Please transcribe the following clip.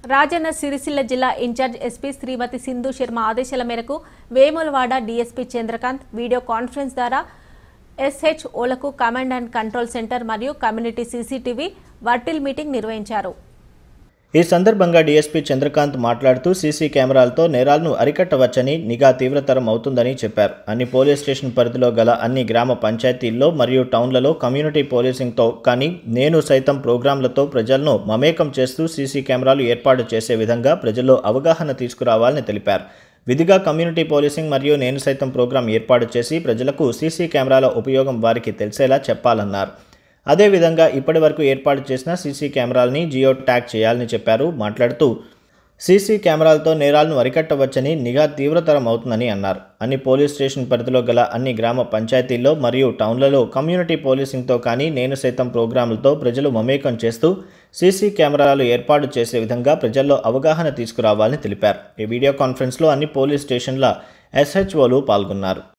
రాజన్న సిరిసిల్ల జిల్లా in-charge SP Shrimati Sindhu Sharma ఆదేశాల మేరకు Vemulawada DSP Chandrakanth video conference ద్వారా ఎస్హెచ్ఓలకు కమాండ్ అండ్ కంట్రోల్ సెంటర్ మరియు కమ్యూనిటీ సీసీటీవీ వర్టిల్ మీటింగ్ నిర్వహించారు ఈ సందర్భంగా డీఎస్పీ చంద్రకాంత్ మాట్లాడుతూ సీసీ కెమెరాలతో నేరాలను అరికట్టవచ్చని నిఘా తీవ్రతరం అవుతుందని చెప్పారు అన్ని పోలీస్ స్టేషన్ పరిధిలో గల అన్ని గ్రామ పంచాయతీల్లో మరియు టౌన్లలో కమ్యూనిటీ పోలీసింగ్తో కానీ నేను సైతం ప్రోగ్రాంలతో ప్రజలను మమేకం చేస్తూ సీసీ కెమెరాలు ఏర్పాటు చేసే విధంగా ప్రజల్లో అవగాహన తీసుకురావాలని తెలిపారు విధిగా కమ్యూనిటీ పోలీసింగ్ మరియు నేను సైతం ప్రోగ్రాం ఏర్పాటు చేసి ప్రజలకు సీసీ కెమెరాల ఉపయోగం వారికి తెలిసేలా చెప్పాలన్నారు అదేవిధంగా ఇప్పటి వరకు ఏర్పాటు చేసిన సీసీ కెమెరాలని జియో ట్యాగ్ చేయాలని చెప్పారు మాట్లాడుతూ సీసీ కెమెరాలతో నేరాలను అరికట్టవచ్చని నిఘా తీవ్రతరం అవుతుందని అన్నారు అన్ని పోలీస్ స్టేషన్ పరిధిలో గల అన్ని గ్రామ పంచాయతీల్లో మరియు టౌన్లలో కమ్యూనిటీ పోలీసింగ్తో కానీ నేను సైతం ప్రోగ్రాములతో ప్రజలు మమేకం చేస్తూ సీసీ కెమెరాలు ఏర్పాటు చేసే విధంగా ప్రజల్లో అవగాహన తీసుకురావాలని తెలిపారు ఈ వీడియో కాన్ఫరెన్స్లో అన్ని పోలీస్ స్టేషన్ల ఎస్హెచ్ఓలు పాల్గొన్నారు